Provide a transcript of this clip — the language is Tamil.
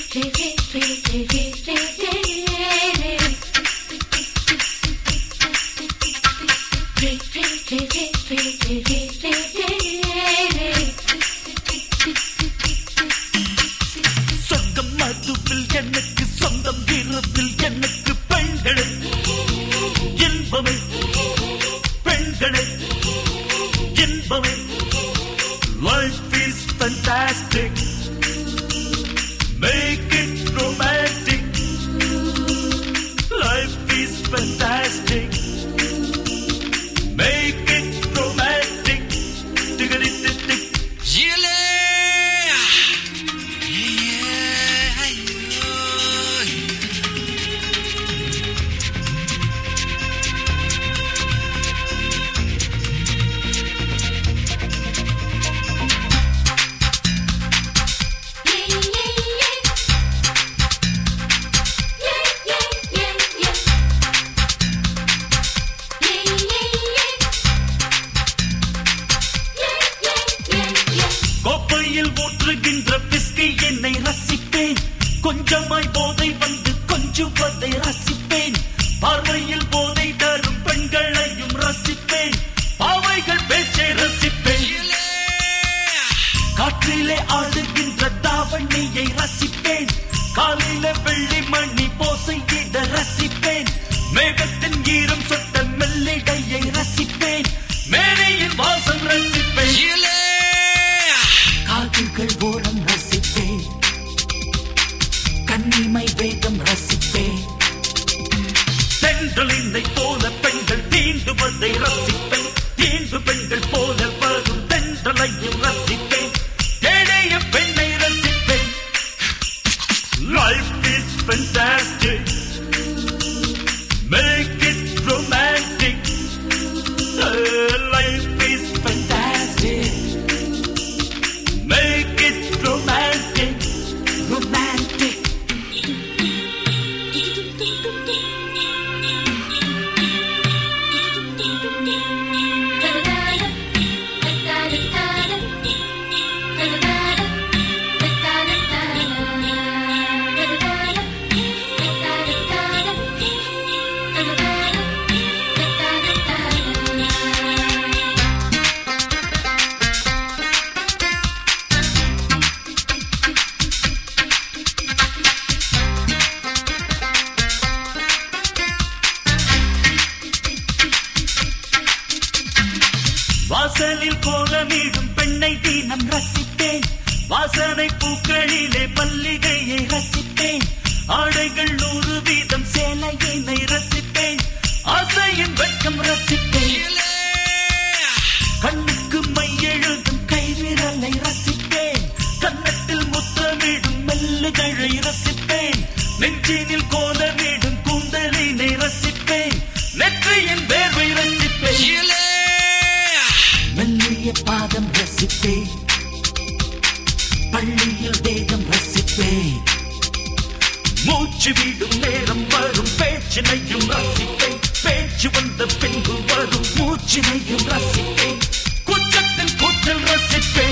சொர்க்கம் மதுவில் எனக்கு சொந்தம் இரவில் எனக்கு பெண்களே இன்பமே பெண்களே இன்பமே life is fantastic make it romantic life is fantastic make it romantic டிகடி டிக் Gile! Yeah, ஐயோ. கோப்பையில் ஊற்றுகின்ற பிஸ்கி என்னை ரசிப்பேன் கொஞ்சமாய் போதை வந்து கொஞ்சுவதை ரசிப்பேன் பார்வையில் போதை தரும் பெண்களையும் ரசிப்பேன் பாவைகள் பேச்சை ரசிப்பேன் Gile! காற்றிலே ஆடுகின்ற தாவணியை ரசிப்பேன் காலில வெள்ளி மணி போசையிட ரசிப்பேன் மேகத்தின் ஈரம் சொட்ட மெல்லிடையை ரசிப்பேன் மேனையின் வாசம் ரசிப்பேன் Gile! காதுகள் ஓரம் ரசிப்பேன் கண்ணிமை வேகம் ரசிப்பேன் தென்றலினை போல பெண்கள் தீண்டுவதை ரசிப்பேன் தீண்டு பெண்கள் போல வரும் தென்றலையும் ரசிப்பேன் ஏழைய பெண்ணை ரசிப்பேன் life is fantastic make it romantic life is fantastic Make it romantic, romantic. வாசலில் கோலமிடும் பெண்ணை தினம் ரசிப்பேன் வாசனை பூக்களிலே பல்லிகையை ரசிப்பேன் ஆடைகள் நூறு வீதம் சேலையினை ரசிப்பேன் ஆசையின் வெட்கம் ரசிப்பேன் Gile! கண்ணுக்கு மை எழுதும் கைவிரலை ரசிப்பேன் கன்னத்தில் முத்தமிடும் மெல்லுகளை ரசிப்பேன் நெஞ்சினில் கோலமிடும் கூந்தலினை ரசிப்பேன் நெற்றியின் வேர்வை ரசிப்பேன் Gile! மெல்லிய பாதம் ரசிப்பேன் பள்ளியில் தேகம் ரசிப்பேன் மூச்சு விடும் நேரம் வரும் பேச்சினையும் ரசிப்பேன் பேச்சு வந்த பின்பு வரும் மூச்சினையும் ரசிப்பேன் குற்றத்தின் கூச்சல் ரசிப்பேன்